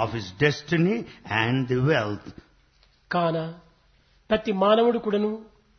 of his destiny and the wealth. కాన ప్రతి మానవుడు కూడాను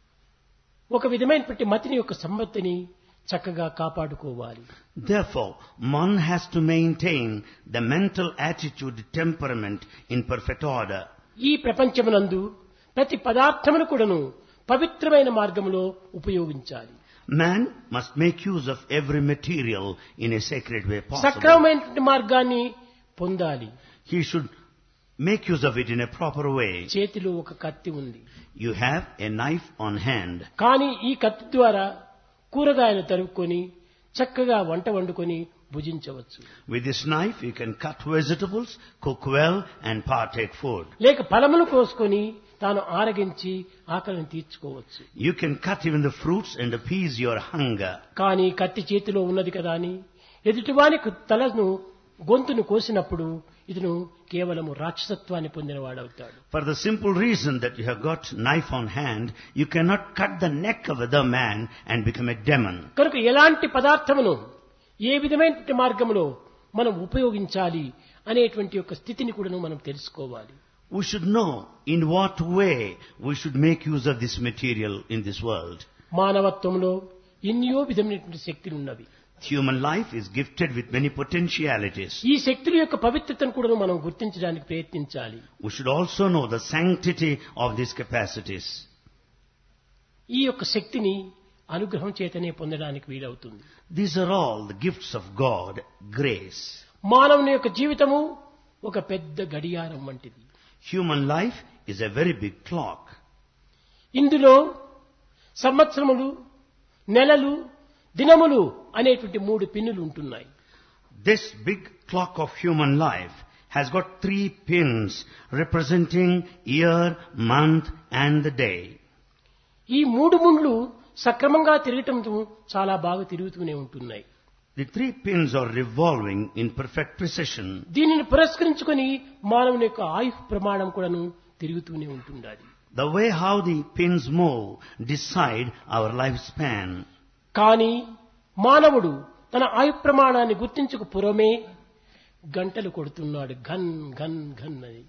ఒక విధమైనటువంటి మతిని యొక్క సంపత్తిని చక్కగా కాపాడుకోవాలి Therefore, one has to maintain the mental attitude, temperament in perfect order. ఈ ప్రపంచమునందు ప్రతి పదార్థమును కూడాను పవిత్రమైన మార్గంలో ఉపయోగించాలి Man must make use of every material in a sacred way possible. సక్రమమైనటువంటి మార్గాన్ని పొందాలి He should make use of it in a proper way. చేతిలో ఒక కత్తి ఉంది You have a knife on hand. కానీ ఈ కత్తి ద్వారా కూరగాయలు తరుక్కొని చక్కగా వంట వండుకొని భుజించవచ్చు With this knife, you can cut vegetables, cook well, and partake food. లేక ఫలములు కోసుకొని తాను ఆరగించి ఆకలిని తీర్చుకోవచ్చు You can cut even the fruits and appease your hunger. కానీ కత్తి చేతిలో ఉన్నది కదా అని ఎదుటివాని తలను గొంతును కోసినప్పుడు ఇతను కేవలము రాక్షసత్వాన్ని పొందినవాడవుతాడు For the simple reason that you have got knife on hand, you cannot cut the neck of other man and become a demon. కనుక ఎలాంటి పదార్థమును ఏ విధమైన మార్గంలో మనం ఉపయోగించాలి అనేటువంటి యొక్క స్థితిని కూడా మనం తెలుసుకోవాలి We should know in what way we should make use of this material in this world. మానవత్వంలో ఎన్నో విధమైనటువంటి శక్తులు ఉన్నవి Human life is gifted with many potentialities. ఈ శక్తుల యొక్క పవిత్రతను కూడా మనం గుర్తించడానికి ప్రయత్నించాలి We should also know the sanctity of these capacities. ఈ యొక్క శక్తిని అనుగ్రహం చేతనే పొందడానికి వీలవుతుంది These are all the gifts of God, grace. మానవుని యొక్క జీవితము ఒక పెద్ద గడియారం వంటిది Human life is a very big clock. ఇందులో సంవత్సరములు నెలలు దినములు అనేటువంటి మూడు పిన్నులు ఉంటున్నాయి This big clock of human life has got three pins representing year, month and the day. ఈ మూడు ముండ్లు సక్రమంగా తిరగటంతో చాలా బాగా తిరుగుతూనే ఉంటున్నాయి The three pins are revolving in perfect precision. దీనిని పురస్కరించుకొని మానవుని యొక్క ఆయుష్ ప్రమాణం కూడాను తిరుగుతూనే ఉంటుండాలి The way how the pins move decide our lifespan. కానీ మానవుడు తన ఆయు ప్రమాణాన్ని గుర్తించక పురమే గంటలు కొడుతున్నాడు ఘన్ ఘన్ ఘన్ అని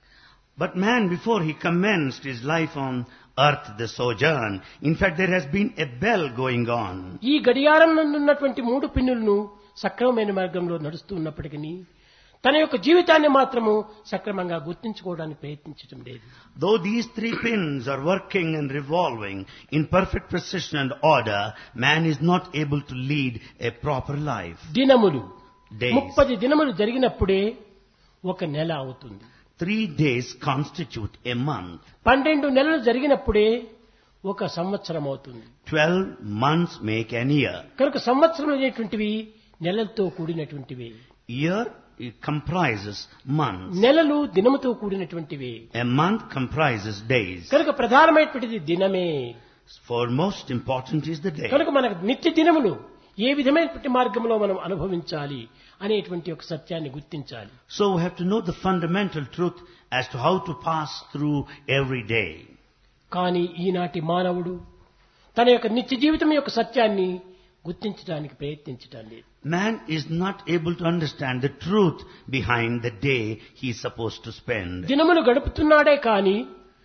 But man, before he commenced his life on earth, the sojourn, in fact there has been a bell going on. ఈ గడియారం నందు ఉన్నటువంటి మూడు పిన్నులను సక్రమమైన మార్గంలో నడుస్తూ ఉన్నప్పటికీ తన యొక్క జీవితాన్ని మాత్రము సక్రమంగా గుర్తించుకోవడానికి ప్రయత్నించడం లేదు Though these three pins are working and revolving in perfect precision and order, man is not able to lead a proper life. దినములు Days. ముప్పది దినములు జరిగినప్పుడే ఒక నెల అవుతుంది Three days constitute a month. పన్నెండు నెలలు జరిగినప్పుడే ఒక సంవత్సరం అవుతుంది Twelve months make an year. కనుక సంవత్సరం అనేటువంటివి నెలలతో కూడినటువంటివి Year it comprises months. నెలలు దినముతో కూడినటువంటివి A month comprises days. కనుక ప్రధానమైనటువంటిది దినమే For most important is the day. కనుక మనకు నిత్య దినములు ఏ విధమైనటువంటి మార్గంలో మనం అనుభవించాలి అనేటువంటి ఒక సత్యాన్ని గుర్తించాలి So we have to know the fundamental truth as to how to pass through every day. కానీ ఈనాటి మానవుడు తన యొక్క నిత్య జీవితం యొక్క సత్యాన్ని గుర్తించడానికి ప్రయత్నించటం లేదు Man is not able to understand the truth behind the day he is supposed to spend. దినములు గడుపుతున్నాడే కానీ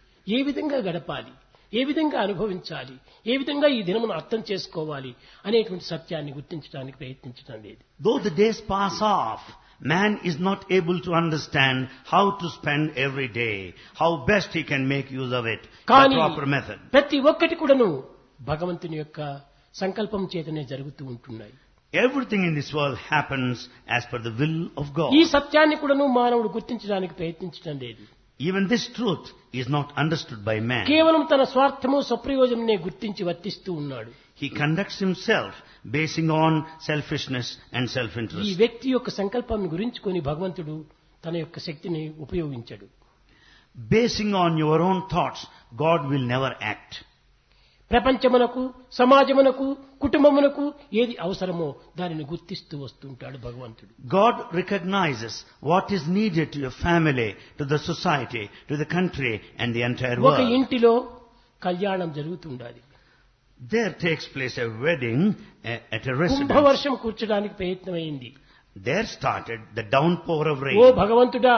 ఏ విధంగా గడపాలి ఏ విధంగా అనుభవించాలి ఏ విధంగా ఈ దినమును అర్థం చేసుకోవాలి అనేటువంటి సత్యాన్ని గుర్తించడానికి ప్రయత్నించడం లేదు Though the days pass off, man is not able to understand how to spend every day, how best he can make use of it, the కానీ proper method. ప్రతి ఒక్కటి కూడాను భగవంతుని యొక్క సంకల్పం చేతనే జరుగుతూ ఉంటున్నాయి Everything in this world happens as per the will of God. ఈ సత్యాన్ని కూడాను మానవుడు గుర్తించడానికి ప్రయత్నించడం లేదు Even this truth is not understood by man. కేవలం తన స్వార్థము స్వప్రయోజననే గుర్తించి వర్తిస్తూ ఉన్నాడు He conducts himself basing on selfishness and ఈ self-interest. వ్యక్తి యొక్క సంకల్పం గురించుకొని భగవంతుడు తన యొక్క శక్తిని ఉపయోగించడు Basing on your own thoughts, God will never act. ప్రపంచమునకు సమాజమునకు కుటుంబమునకు ఏది అవసరమో దానిని గుర్తిస్తూ వస్తుంటాడు భగవంతుడు God recognizes what is needed to your family, to the society, to the country and the entire ఒక world. ఇంటిలో కళ్యాణం జరుగుతుండాలి There takes place a wedding eh, at a residence. కుంభవర్షం కూర్చడానికి ప్రయత్నమైంది There started the downpour of oh rain. భగవంతుడా